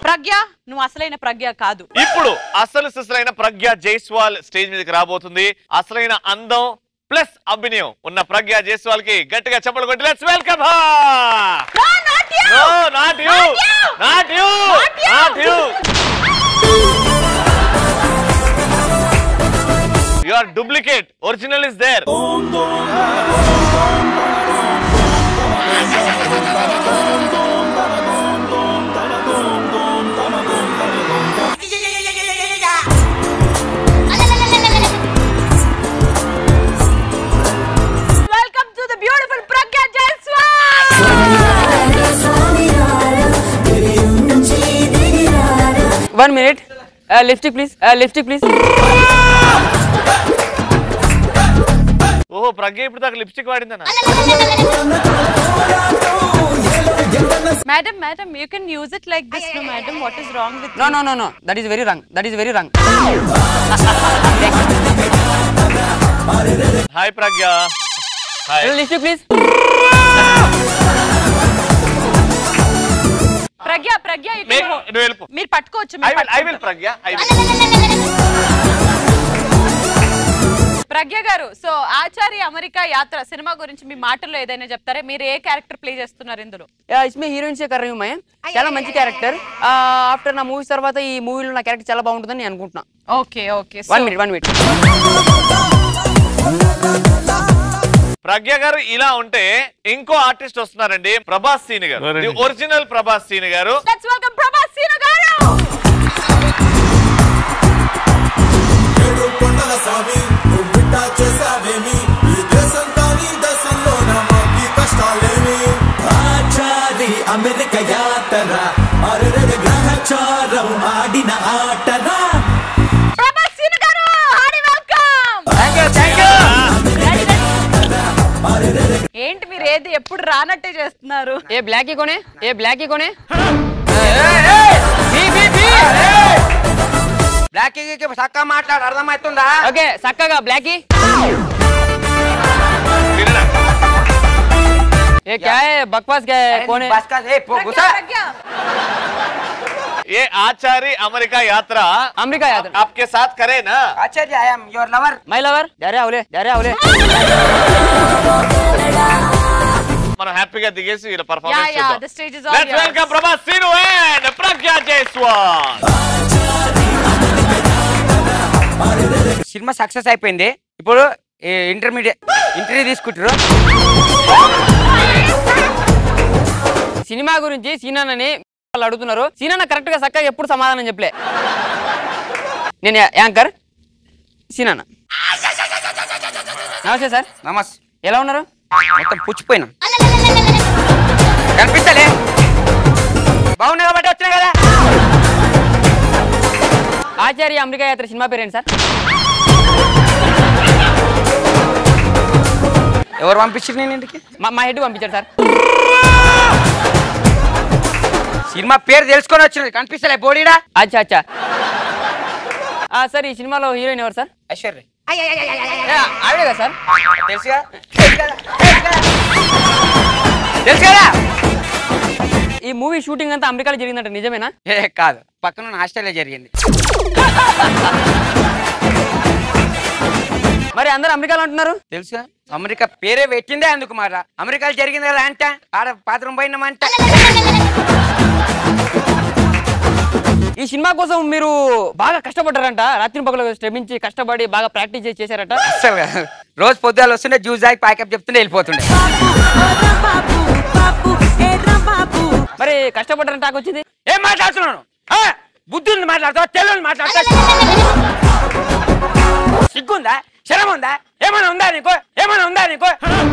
ప్రజ్ఞ నువ్వు అసలైన ప్రజ్ఞ కాదు ఇప్పుడు అసలు సిసలైన ప్రజ్ఞ జైస్వాల్ స్టేజ్ మీదకి రాబోతుంది అసలైన అందం ప్లస్ అభినయం ఉన్న ప్రజ్ఞ జైస్వాల్ కి గట్టిగా చెప్పలు కొట్టి let's welcome No, not you! No not you Not you! Not you Not you! Not you you are duplicate original is there welcome to the beautiful Pragya Jaiswal one minute lipstick please lipstick please ఓహో ప్రజ్ఞ ఇప్పుడు దాకా lipstick వాడిందనా madam madam you can use it like this no madam what is wrong with no no no no that is very wrong that is very wrong hi Pragya hi lipstick please Pragya Pragya you can మే- hold- నువ్వు వెళ్ళిపో మీరు పట్టుకోవచ్చు I మీరు will I will పట్టుకోండి. ప్రజ్ఞ I will Pragya గారు so Acharya America Yatra సినిమా గురించి మీ మాటల్లో ఏదైనా చెప్తారా మీరు ఏ క్యారెక్టర్ ప్లే చేస్తున్నారు ఇందులో ఇస్మే హీరోయిన్ సే కర్ రही हूं मैं చాలా మంచి క్యారెక్టర్ ఆఫ్టర్ నా మూవీస్ తర్వాత ఈ మూవీలో నా క్యారెక్టర్ చాలా బాగుంటుందని నేను అనుకుంటున్నా okay okay one minute one minute Pragya గారు ఇలా ఉంటే ఇంకో ఆర్టిస్ట్ వస్తున్నారండి ప్రభాస్ సీని గారు ఎవరండి? ఒరిజినల్ ప్రభాస్ సీని గారు లెట్స్ వెల్కమ్ ప్రభాస్ సీను గారు ఏడు కొండల స్వామి నువ్వు బిడ్డ చేసావేమి ఈ దేశంతో నీ దేశంలో మాకి కష్టాలేమి ఆచారి అమెరికా యాతర అరెరె గ్రహచారం ఆడిన ఆటరా ప్రభాస్ సీను గారు hearty welcome thank you thank you ఏంటి మీరు ఏది ఎప్పుడు రానట్టే చేస్తున్నారు ఏ బ్లాక్ కొనే ఏ బ్లాక్ కొనే బ్లాక్ చక్కగా మాట్లాడు అర్థమవుతుందా ఓకే చక్కగా బ్లాక్ వినరా? ఏ క్యా హై బక్వాస్ క్యా హై కోనే బస్ का ए ప్రజ్ఞ, गुस्सा ప్రజ్ఞ. ये आचार्य अमेरिका यात्रा అమెరికా యాత్ర आपके साथ करे ना Acharya I am your lover my lover డరే అవులే డరే అవులే మనం హ్యాపీగా దిగేసి వీళ్ళ Yeah, పర్ఫార్మెన్స్ yeah, చూద్దాం the stage is all let's yours. Welcome Prabhas Seenu and Pragya Jaiswal సినిమా సక్సెస్ అయిపోయింది ఇప్పుడు ఇంటర్మీడియట్ ఇంటర్వ్యూ తీసుకుంటారు సినిమా గురించి సీనానని వాళ్ళు అడుగుతున్నారు సీనాన్న కరెక్ట్ గా చక్కగా ఎప్పుడు సమాధానం చెప్పలే నేను యా- యాంకర్ సీనాన్న నమస్తే సార్ నమస్ ఎలా ఉన్నారు మొత్తం పుచ్చిపోయినా కనిపిస్తలే బాగున్నా కాబట్టి వచ్చినా కదా ఆచార్య అమెరికా యాత్ర సినిమా పేరేంటి సార్ ఎవరు పంపించారు నేను ఇంటికి మా మా హెడ్ పంపించారు సార్ సినిమా పేరు తెలుసుకొని వచ్చినది కనిపిస్తలే బోడీడా అచ్చా అచ్చా ఆ, సార్ ఈ సినిమాలో హీరోయిన్ ఎవరు సార్ ఐశ్వర్య ఏ, ఆవిడే కదా సార్ తెలుసుగా తెలుసు కదా? తెలుసు కదా? తెలుసు కదా ఈ మూవీ షూటింగ్ అంతా అమెరికాలో జరిగిందంట నిజమేనా ఏ కాదు పక్కన ఉన్న ఆస్ట్రేలియా జరిగింది మరి అందరూ అమెరికాలో అంటున్నారు తెలుసా అమెరికా పేరే పెట్టిందే అందుకు మాట అమెరికాలో జరిగింది కదా అంట ఆడ పాత్రం పోయినామంట ఈ సినిమా కోసం మీరు బాగా కష్టపడ్డారంట రాత్రి పగలు శ్రమించి కష్టపడి బాగా ప్రాక్టీస్ చేసి చేశారట అసలు కాదు. రోజు పొద్దుగాల వస్తుండే జ్యూస్ ఆగి ప్యాకప్ చెప్తుండే వెళ్ళిపోతుండే మరి కష్టపడ్డారంట నాకు వచ్చింది ఏం మాట్లాడుతున్నాను ఆ? బుద్ధుల్ని మాట్లాడతావా తెలుగుని మాట్లాడతా సిగ్గుందా శరం ఉందా ఏమైనా ఉందా నీకు ఏమైనా ఉందా నీకు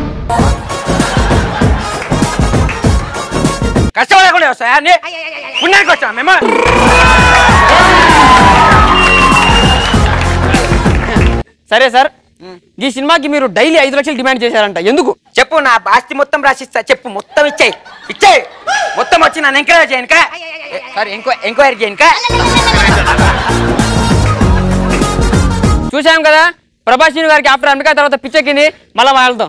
కష్టపడకుండా వస్తాయా అన్ని పుణ్యానికి వచ్చాం మేము సరే సార్ ఈ సినిమాకి మీరు డైలీ ఐదు లక్షలు డిమాండ్ చేశారంట ఎందుకు చెప్పు నా ఆస్తి మొత్తం రాసిస్తా చెప్పు మొత్తం ఇచ్చాయి ఇచ్చాయి మొత్తం వచ్చి నన్ను ఎంకరేజ్ చేయనుక సారీ ఎంక్వై ఎంక్వైరీ చేయనుక చూసాం కదా ప్రభాషిని గారికి ఆఫ్టర్ అమెరికా తర్వాత పిచ్చెక్కింది మళ్ళీ వెళ్తాం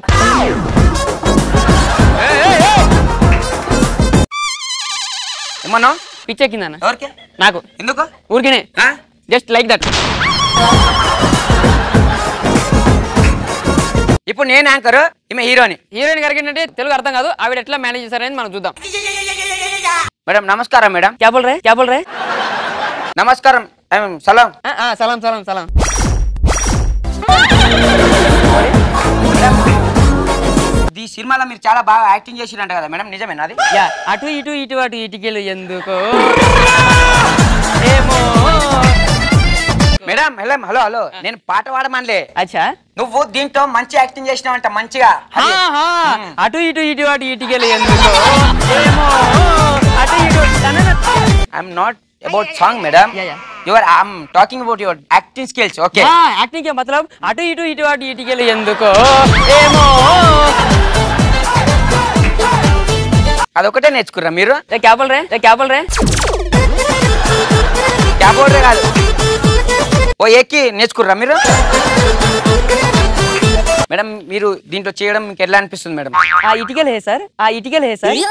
ఏమన్నా పిచ్చెక్కిందన్న ఎవరికి నాకు ఎందుకు ఊరికినే ఆ? జస్ట్ లైక్ దట్ ఇప్పుడు నేను యాంకర్ ఈమె హీరోని హీరోయిన్ గారికి ఏంటంటే తెలుగు అర్థం కాదు ఆవిడ ఎట్లా మేనేజ్ చేశారనేది మనం చూద్దాం మేడం నమస్కారం మేడం క్యా బోల్ రే క్యా బోల్ రే నమస్కారం ఐ మీన్ సలాం ఆ, ఆ, సలాం సలాం సలాం ఈ సినిమాలో మీరు చాలా బాగా యాక్టింగ్ చేసిరంట కదా మేడం నిజమేనా అది యా అటు ఇటు ఇటు అటు ఇటుకెళ్ళు ఎందుకో ఏమో మేడం హలో హలో హలో నేను పాట పాడమనిలే అచ్చా నువ్వు దీంట్లో మంచి యాక్టింగ్ చేసినావంట మంచిగా అది. ఆహా, అటు ఇటు ఇటు అటు ఇటుకెళ్ళు ఎందుకో ఏమో అటు ఇటు తనన- I'm not about song madam Yeah, yeah. Your I'm talking about your acting skills okay ఆ, యాక్టింగ్ కే మతలబ్ అటు ఇటు ఇటు అటు ఇటుకెళ్ళు ఎందుకో ఏమో అదొకటే నేర్చుకుర్రా మీరు ఏ క్యా బోల్ రే ఏ క్యా బోల్ రే క్యాబోర్డే కాదు ఓ ఎక్కి నేర్చుకుర్రా మీరు మేడం మీరు దీంట్లో చేయడం మీకు ఎట్లా అనిపిస్తుంది మేడం ఆ ఇటుకలు హే సార్ ఆ ఇటుకలు హే సార్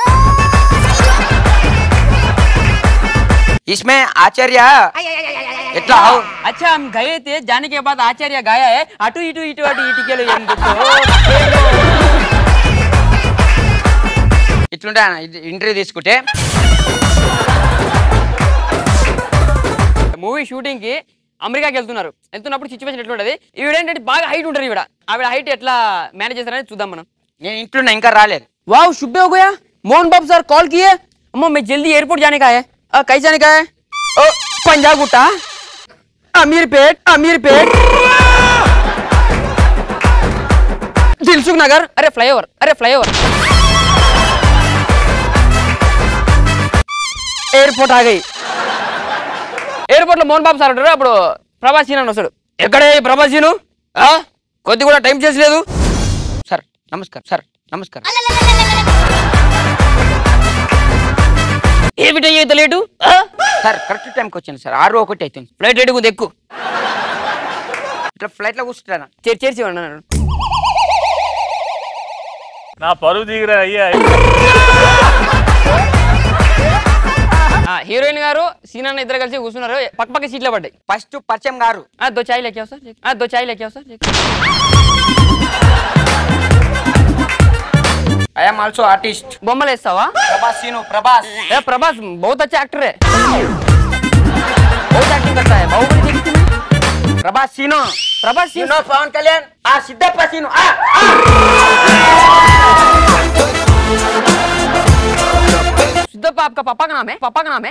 इसमें आचार्य ఎట్లా హౌ अच्छा हम गए थे जाने के बाद आचार्य गाया है అటు ఇటు ఇటు అటు ఇటుకలు ఎందుకో ఇట్లుంటే ఇంటర్వ్యూ తీసుకుంటే మూవీ షూటింగ్ కి అమెరికాకి వెళ్తున్నారు వెళ్తున్నప్పుడు సిచ్యువేషన్ ఎట్లుంటది ఈవిడ ఏంటంటే బాగా హైట్ ఉంటారు ఈవిడ ఆవిడ హైట్ ఎట్లా మేనేజ్ చేస్తారని చూద్దాం మనం నేను ఇంట్లో ఇంకా రాలేదు वाह शुभ हो गया मोहन बाबू सर कॉल किए अम्मा मैं जल्दी एयरपोर्ट जाने का है आ, कहीं जाने का है ओ पंजाब गुट्टा अमीर पेट अमीर पेट दिलसुख नगर अरे फ्लाईओवर अरे फ्लाईओवर ఎయిర్పోర్ట్ ఆగాయి ఎయిర్పోర్ట్ లో మోహన్ బాబు సార్ ఉంటారు అప్పుడు ప్రభాసీన్ అని వస్తాడు ఎక్కడే ఈ ప్రభాసీను ఆ? కొద్ది కూడా టైం చేసలేదు సార్ నమస్కారం సార్ నమస్కారం ఏమిటో ఇంత లేటు సార్ కరెక్ట్ టైంకి వచ్చాను సార్ ఆరు ఒకటి అవుతుంది ఫ్లైట్ రేటు కొంచెం ఎక్కువ ఇట్లా ఫ్లైట్లో కూర్చుంటాను చేర్చి చేర్చి అన్నాడు నా పరువు దిగిరా అయ్యా ఆ, హీరోయిన్ గారు సీన్ అన్న ఇద్దరు కలిసి కూర్చున్నారు పక్క పక్క సీట్లో పడ్డాయి ఫస్ట్ పరిచయం గారు ఆ, దో చాయ్ లేకే సార్ ఆ, దో చాయ్ లేకే సార్ ఐఎమ్ ఆల్సో ఆర్టిస్ట్ బొమ్మలు వేస్తావా ప్రభాస్ సీను ప్రభాస్ ए प्रभास बहुत अच्छा एक्टर है बहुत एक्टिंग करता है बाहुबली देखी थी मैं ప్రభాస్ సీను प्रभास యు सिंह నో పవన్ కళ్యాణ్ ఆ సిద్ధప్ప సీను ఆ, ఆ. सिद्धप्पा आपका पापा का नाम है पापा का नाम है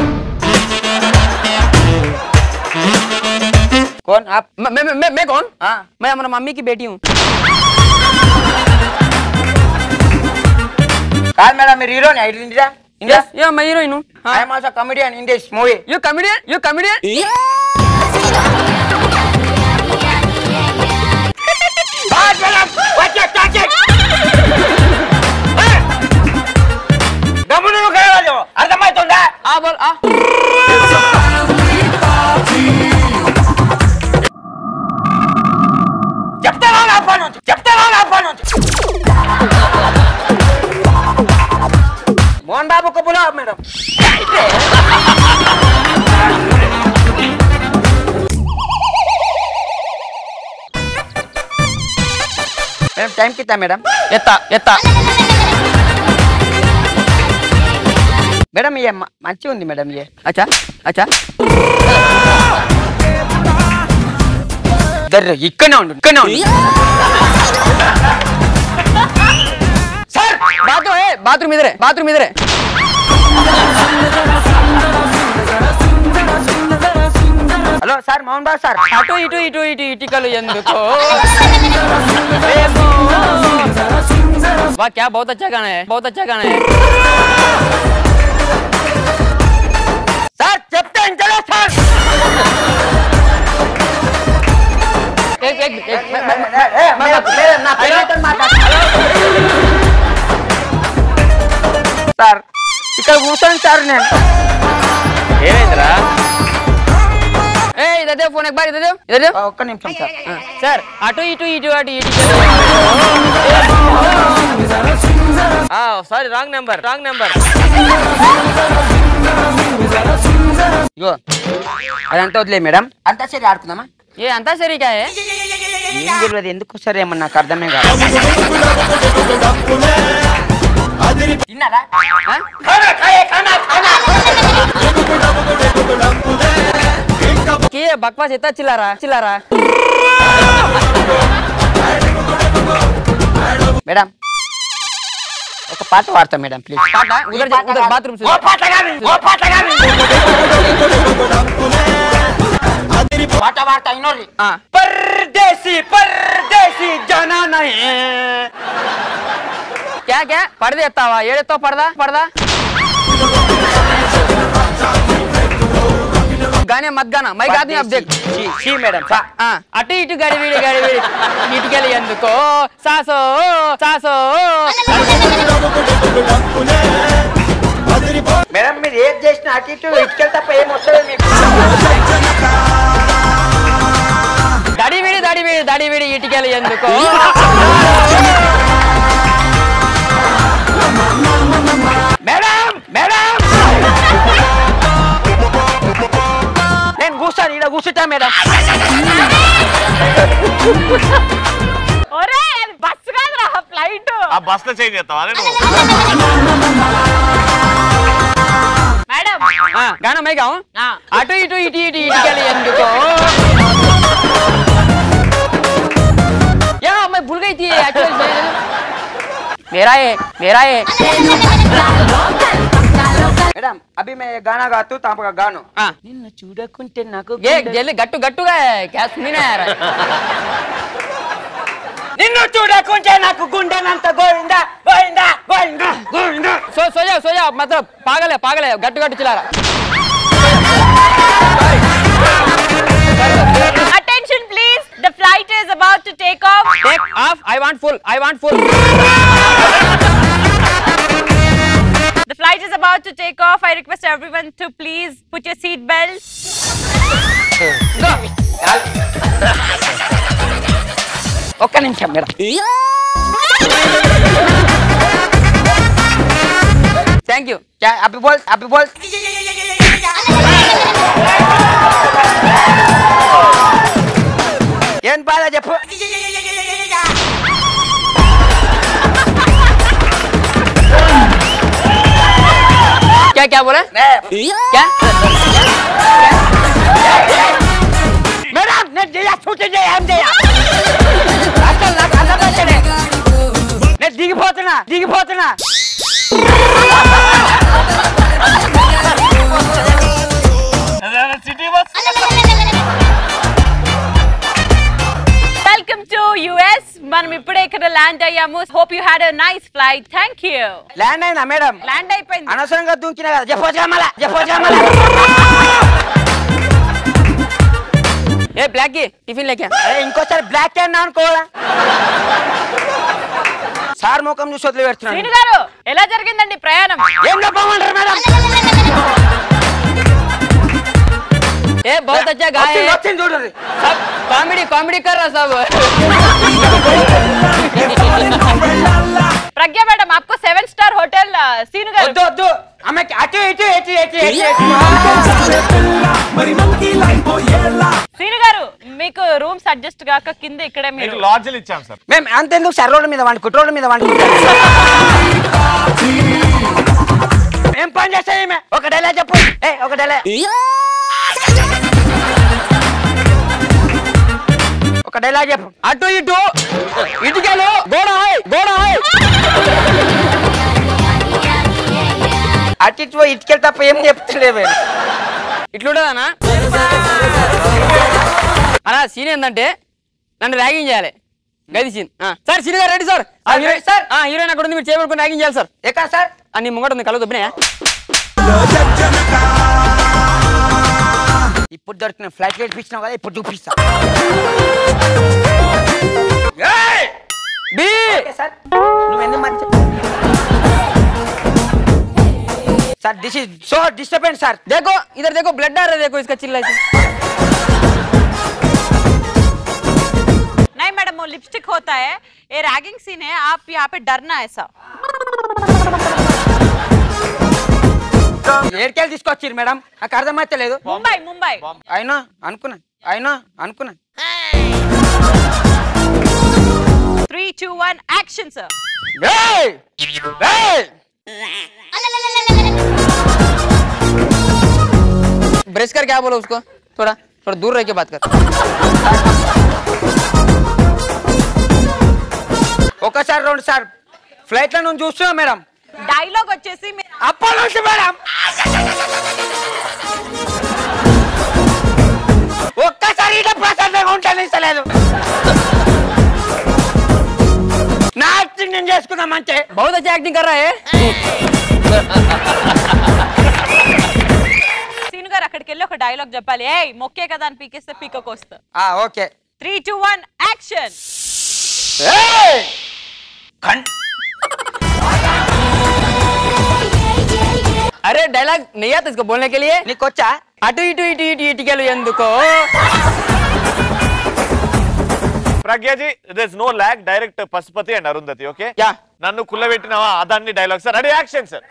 कौन आप मैं मैं मैं, मैं कौन हाँ मैं हमारा मम्मी की बेटी हूँ కాదు మేడం మీరు హీరోని ఇండియా ఇండియా यस या मैं हीरोइन हूँ हाँ I'm also comedian in this movie you comedian you comedian అర్థమవుతుందా आ बोल आ చెప్తావా నా పని ఉంది చెప్తావా నా పని ఉంది మోహన్ బాబు కబులా మేడం మేడం టైం కిత్తా మేడం ఎత్తా ఎత్తా మేడం ఇక మంచిగా ఉంది మేడం ఇక అచ్చా అచ్చా దర్ర ఇక్కడనే ఉండు ఇక్కడనే ఉండు సార్ బాత్రూమ్ ఏ బాత్రూమ్ ఇదరే బాత్రూమ్ ఇదరే hello sir Mohan Babu sir అటు ఇటు ఇటు ఇటు ఇటుకలు ఎందుకో वाह क्या बहुत अच्छा गाना है बहुत अच्छा गाना है సార్ చెప్తే ఇంతలో సార్ एक एक एक मैं- मैं- मैं- ఏ, మేడం, మేడం, నా పిల్లలతో మాట్లాడు. సార్ ఇక్కడ కూర్చోండి సార్ నేను ఏమైందిరా ए इधर दे फोन एक बार इधर दे इधर दे ఆ, ఒక్క నిమిషం సార్ सर అటు ఇటు ఇటు అటు ఇటు sorry wrong number wrong number ఇగో అదంతా వదిలే మేడం అంతా సరే ఆడుకుందామా ఏ అంతా సరికాయే ఏం తెలియదు ఎందుకు సరే ఏమన్నా నాకు అర్థమే కాదు తిన్నారా ఆ? ఖానా, ఖాయే, ఖానా, ఖానా. కే బక్వాస్ ఎత్తా చిల్లారా చిల్లారా మేడం ఒక పాట పాడతా మేడం ప్లీజ్ పాట ఉదర్ ఉదర్ బాత్రూమ్ ఓ పాట కాదు ఓ పాట కాదు పాట పాడతా ఇన్నోరి ఆ. పర్దేశీ పర్దేశీ జనానా క్యా క్యా పడదే ఎత్తావా ఏడెత్తావు పడదా పడదా గానే మత్ గానా మై గాది అబ్జెక్ట్ సి మేడం సా ఆ, అటు ఇటు గడివిడి గడివిడి ఇటుకెళ్ళి ఎందుకో సాసో సాసో మేడం మీరు ఏది చేసినా అటు ఇటు ఇటుకెళ్ళి తప్ప ఏం వస్తుంది మీకు దడివిడి దడివిడి దడివిడి ఇటుకెళ్ళి ఎందుకో మేడం మేడం నేను కూర్చోను ఇక్కడ కూర్చుంటా మేడం ఒరే అది బస్సు కాదురా ఫ్లైట్ ఆ బస్ లో చేంజ్ చేస్తావా నేను మేడం ఆ, గానా మై గావు ఆ. అటు ఇటు ఇటు ఇటు ఇటుకెళ్ళి ఎందుకో యా मैं भूल गई थी एक्चुअली मेरा है मेरा है మేడం అభి మే గానా గాతూ తాపగా గాను हाँ నిన్ను చూడకుంటే నాకు ये గుండె- जल्दी गट्टू गट्टू का है क्या सुनी ना यार నిన్ను చూడకుంటే నాకు గుండెనంత గోవిందా గోవిందా గోవిందా గోవిందా सो सो जाओ सो जाओ मतलब पागल है पागल है गट्टू गट्टू चला रहा Attention please. The flight is about to take off. Take off I want full I want full The flight is about to take off. I request everyone to please put your seat belts. ఒక్క నిమిషం madam thank you क्या अभी बोल अभी बोल ఏం బాధ చెప్పు क्या क्या बोला क्या మేడం నేను చేయ షూటింగ్ చేయ ఏం చేయ అసలు నాకు అర్థమైతేనే నేను దిగిపోతున్నా దిగిపోతున్నా city bus Welcome to US. మనం ఇప్పుడే ఇక్కడ ల్యాండ్ అయ్యాము hope you had a nice flight thank you land అయిందా మేడం ల్యాండ్ అయిపోయింది అనవసరంగా దూకినా కదా చెప్పొచ్చుగా మళ్ళా చెప్పొచ్చుగా మళ్ళా ए ब्लैक की टिफिन लेके आ। అరే ఇంకోసారి బ్లాక్ అన్నా అనుకోవాలా సార్ ముఖం చూసి వదిలి పెడుతున్నాను శ్రీను గారు ఎలా జరిగిందండి ప్రయాణం ఏం చెప్పమంటారు మేడం ए बहुत अच्छा गाय వచ్చింది, है వచ్చింది చూడండి सब कॉमेडी कॉमेडी कर रहा सब ప్రజ్ఞ మేడం आपको సెవెన్ స్టార్ హోటల్ శ్రీను గారు వద్దు వద్దు ఆమెకి అటు ఇటు ఇటు ఇటు ఇటు ఇటు మరి మనకి లైఫ్ ఎలా శ్రీను గారు మీకు రూమ్స్ అడ్జస్ట్ కాక కింద ఇక్కడే మీకు మీరు లాడ్జ్లు ఇచ్చాం సార్ మేము అంతెందుకు సార్ రోడ్డు మీద వండుకుంటు రోడ్డు మీద వండుకుంటాం ఏం పని చేస్తాయి ఈమె? ఒక డైలా చెప్పు ఏ ఒక డైలా ఒక డైలా చెప్పు అటు ఇటు ఇటుకెళ్ళు గోడ హాయ్ గోడ హాయ్ అటు ఇటు పోయి ఇటుకెళ్ళి తప్ప ఏం చెప్తలేవు ఇట్లుంటదనా అలా సీన్ ఏంటంటే నన్ను ర్యాగింగ్ చేయాలి గది సీన్ సార్ సీన్ గారు రెడీ సార్ ఆ, ready, sir. హీరోయిన్ అక్కడ ఉంది మీరు చేయబడుకుని ర్యాగింగ్ చేయాలి సార్ ఎక్కడ సార్ ఆ, నీ ముంగట ఉంది కళ్ళు దొబ్బినాయా ఇప్పుడు దొరికిన ఫ్లైట్ ఇప్పించినావు కదా ఇప్పుడు చూపిస్తా బి ఓకే సార్ నువ్వు ఎందుకు మంచి sir this is so disturbance sir देखो इधर देखो ब्लड आ रहा है देखो इसका चिल्ला से नहीं मैडम वो लिपस्टिक होता है ये रैगिंग सीन है आप यहाँ पे डरना ऐसा ఏడికెళ్ళి తీసుకొచ్చిర్రు మేడం నాకు అర్థమైతే లేదు ముంబై ముంబై అయినా అనుకున్నా అయినా అనుకున్నా three two one action sir ఏయ్! ఏయ్! ब्रश कर क्या बोलो उसको थोड़ा थोड़ा दूर रह के बात कर ఒకసారి రెండు సార్ ఫ్లైట్ లో నువ్వు చూస్తున్నా మేడం డైలాగ్ వచ్చేసి మీ- అప్పటి నుంచి మేడం ఒక్కసారి ఇట్లా ప్రశాంతంగా ఉంటాను ఇస్తలేదు నా యాక్టింగ్ నేను చేసుకున్నా మంచి बहुत अच्छा एक्टिंग कर रहा है సీను గారు అక్కడికి వెళ్ళి ఒక డైలాగ్ చెప్పాలి ఏయ్ మొక్కే కదా అని పీకేస్తే పీకకు వస్తా ఆ, okay three two one action ఏయ్! కన్- अरे डायलॉग नहीं आता इसको बोलने के लिए నీకొచ్చా అటు ఇటు ఇటు ఇటు ఇటుకెళ్ళు ఎందుకో Pragya ji this no lack direct Pashupati and Arundhati okay yeah నన్ను కుల్లబెట్టినవా అదాన్ని dialogue sir ready action sir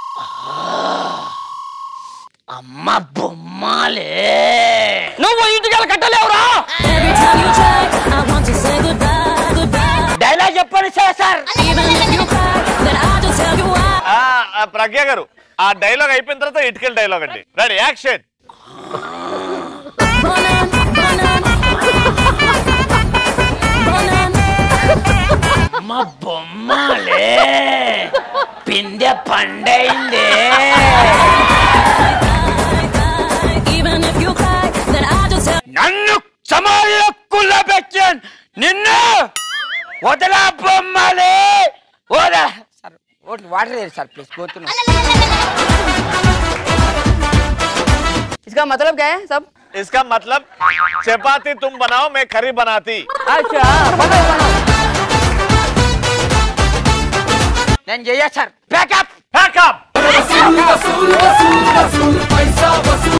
అమ్మ బొమ్మాలే నువ్వు ఇటుకెళ్ళి కట్టలేవురా Every time you try, I want to say goodbye, goodbye. Dialogue చెప్పండి sir sir Even if you cry, then I'll just tell you why. ఆ, ఆ, ప్రజ్ఞ గారు ఆ డైలాగ్ అయిపోయిన తర్వాత ఇటుకెళ్ళి డైలాగ్ అండి ready action Bonan, bonan. Bonan. అమ్మ బొమ్మాలే పిందె పండైందే Even if you cry, then I'll just tell నన్ను సమాజంలో కుల్లబెట్టాను నిన్ను వదలా బొమ్మాలే వదలా సార్ వాటర్ లేదు సార్ ప్లీజ్ పోతున్నా इसका मतलब क्या है सब इसका मतलब चपाती तुम बनाओ मैं खरी बनाती अच्छा बनाओ बनाओ నేను చెయ్యా సార్ ప్యాకప్ Pack up!